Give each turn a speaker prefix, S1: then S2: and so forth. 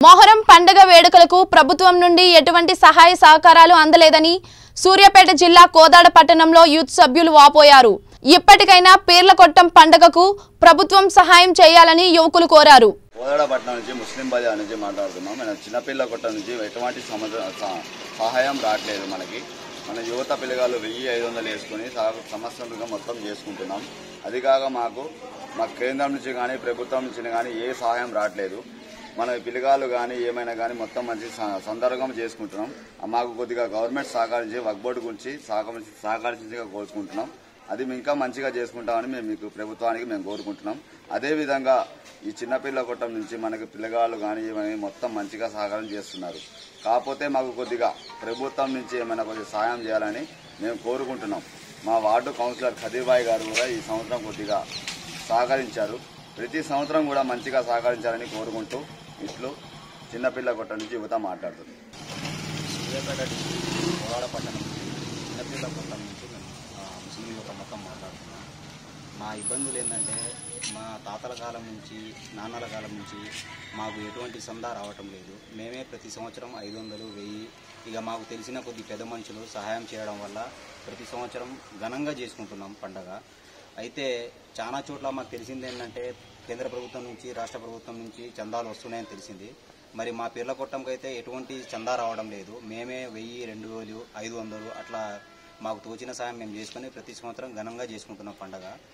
S1: మొహరం పండగ వేడుకలకు ప్రభుత్వం నుండి ఎటువంటి సహాయ సహకారాలు అందలేదని సూర్యాపేట జిల్లా కోదాడ పట్టణంలో యూత్ సభ్యులు వాపోయారు ఇప్పటికైనా పీర్ల కొట్టం పండగకు ప్రభుత్వం సహాయం చేయాలని యువకులు కోరారు
S2: కోదాడపట్నం నుంచి ముస్లిం బజార్ నుంచి మాట్లాడుతున్నాం మన చిన్నపిల్ల కొట్ట నుంచి ఎటువంటి సముద్ర స- సహాయం రావట్లేదు మనకి మన యువత పిల్లగాళ్ళు వెయ్యి ఐదు వందలు వేసుకుని సా- సంవత్సరంగా మొత్తం చేసుకుంటున్నాం అది కాక మాకు మా కేంద్రం నుంచి కానీ ప్రభుత్వం నుంచి కానీ ఏ సహాయం రావట్లేదు మన పిల్లగాళ్ళు కానీ ఏమైనా కానీ మొత్తం మంచి స- సందర్భంగా చేసుకుంటున్నాం ఆ మాకు కొద్దిగా గవర్నమెంట్ సహకరించి వక్ బోర్డు గురించి సహకరించి సహకరించిగా కోరుకుంటున్నాం అది మేము ఇంకా మంచిగా చేసుకుంటామని మేము మీకు ప్రభుత్వానికి మేము కోరుకుంటున్నాం అదేవిధంగా ఈ చిన్నపిల్ల కొట్టం నుంచి మనకి పిల్లగాళ్ళు కానీ ఏమైనా మొత్తం మంచిగా సహకారం చేస్తున్నారు కాకపోతే మాకు కొద్దిగా ప్రభుత్వం నుంచి ఏమైనా కొద్దిగా సాయం చేయాలని మేము కోరుకుంటున్నాం మా వార్డు కౌన్సిలర్ ఖదీర్బాయ్ గారు కూడా ఈ సంవత్సరం కొద్దిగా సహకరించారు ప్రతి సంవత్సరం కూడా మంచిగా సహకరించాలని కోరుకుంటూ ఇట్లు చిన్నపిల్ల కొట్ట నుంచి యువత మాట్లాడుతుంది
S3: సూర్యాపేట డిస్ట్రిక్ట్ కోవాడ పట్టణం చిన్నపిల్ల కొట్టం నుంచి మేము ఆ, ముస్లిం యువత మొత్తం మాట్లాడుతున్నాం మా ఇబ్బందులు ఏంటంటే మా తాతల కాలం నుంచి నాన్నల కాలం నుంచి మాకు ఎటువంటి సందా రావటం లేదు మేమే ప్రతి సంవత్సరం ఐదు వందలు వెయ్యి ఇక మాకు తెలిసిన కొద్ది పెద్ద మనుషులు సహాయం చేయడం వల్ల ప్రతి సంవత్సరం ఘనంగా చేసుకుంటున్నాం పండగ అయితే చాలా చోట్ల మాకు తెలిసింది ఏంటంటే కేంద్ర ప్రభుత్వం నుంచి రాష్ట్ర ప్రభుత్వం నుంచి చందాలు వస్తున్నాయని తెలిసింది మరి మా పీర్ల కొట్టంకి అయితే ఎటువంటి చందా రావడం లేదు మేమే వెయ్యి రెండు వేలు ఐదు వందలు అట్లా మాకు తోచిన సాయం మేము చేసుకుని ప్రతి సంవత్సరం ఘనంగా చేసుకుంటున్నాం పండగ